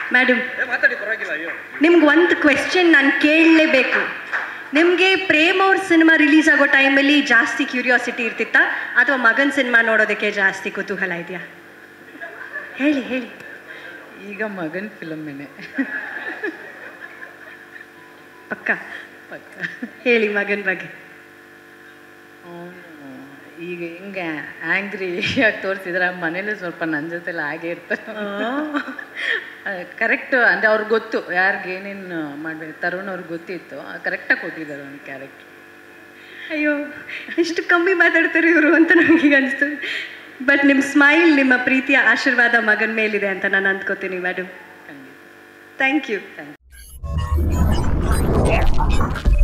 madam ಮಾತಾಡಿ ಪರವಾಗಿಲ್ಲ ಅಯ್ಯೋ ನಿಮ್ಗೆ ಒಂದು ಕ್ವೆಶ್ಚನ್ ನಾನು ಕೇಳಲೇಬೇಕು ನಿಮಗೆ ಪ್ರೇಮ್ ಅವ್ರ ಸಿನಿಮಾ ರಿಲೀಸ್ ಆಗೋ ಟೈಮಲ್ಲಿ ಜಾಸ್ತಿ ಕ್ಯೂರಿಯಾಸಿಟಿ ಇರ್ತಿತ್ತಾ ಅಥವಾ ಮಗನ್ ಸಿನಿಮಾ ನೋಡೋದಕ್ಕೆ ಜಾಸ್ತಿ ಕುತೂಹಲ ಇದೆಯಾ ಹೇಳಿ ಹೇಳಿ ಈಗ ಮಗನ ಫಿಲಮ್ಮೇನೆ ಪಕ್ಕ ಪಕ್ಕ ಹೇಳಿ ಮಗನ ಬಗ್ಗೆ ಅವನು ಈಗ ಹಿಂಗೆ ಆ್ಯಂಗ್ರಿ ಆಗಿ ತೋರಿಸಿದ್ರೆ ಮನೇಲಿ ಸ್ವಲ್ಪ ನನ್ನ ಜೊತೆಲ್ಲ ಹಾಗೆ ಇರ್ತಾರೆ ಕರೆಕ್ಟು ಅಂದರೆ ಅವ್ರಿಗೆ ಗೊತ್ತು ಯಾರಿಗೆ ಏನೇನು ಮಾಡಬೇಕು ತರುಣ್ ಅವ್ರಿಗೆ ಗೊತ್ತಿತ್ತು ಕರೆಕ್ಟಾಗಿ ಕೊಟ್ಟಿದ್ದಾರೆ ಒಂದು ಕ್ಯಾರೆಕ್ಟರ್ ಅಯ್ಯೋ ಎಷ್ಟು ಕಮ್ಮಿ ಮಾತಾಡ್ತಾರೆ ಇವರು ಅಂತ ನನಗೆ ಅನಿಸ್ತು ಬಟ್ ನಿಮ್ಮ ಸ್ಮೈಲ್ ನಿಮ್ಮ ಪ್ರೀತಿಯ ಆಶೀರ್ವಾದ ಮಗನ ಮೇಲಿದೆ ಅಂತ ನಾನು ಅಂದ್ಕೋತೀನಿ ಮೇಡಮ್ ಖಂಡಿತ ಥ್ಯಾಂಕ್ ಯು ಥ್ಯಾಂಕ್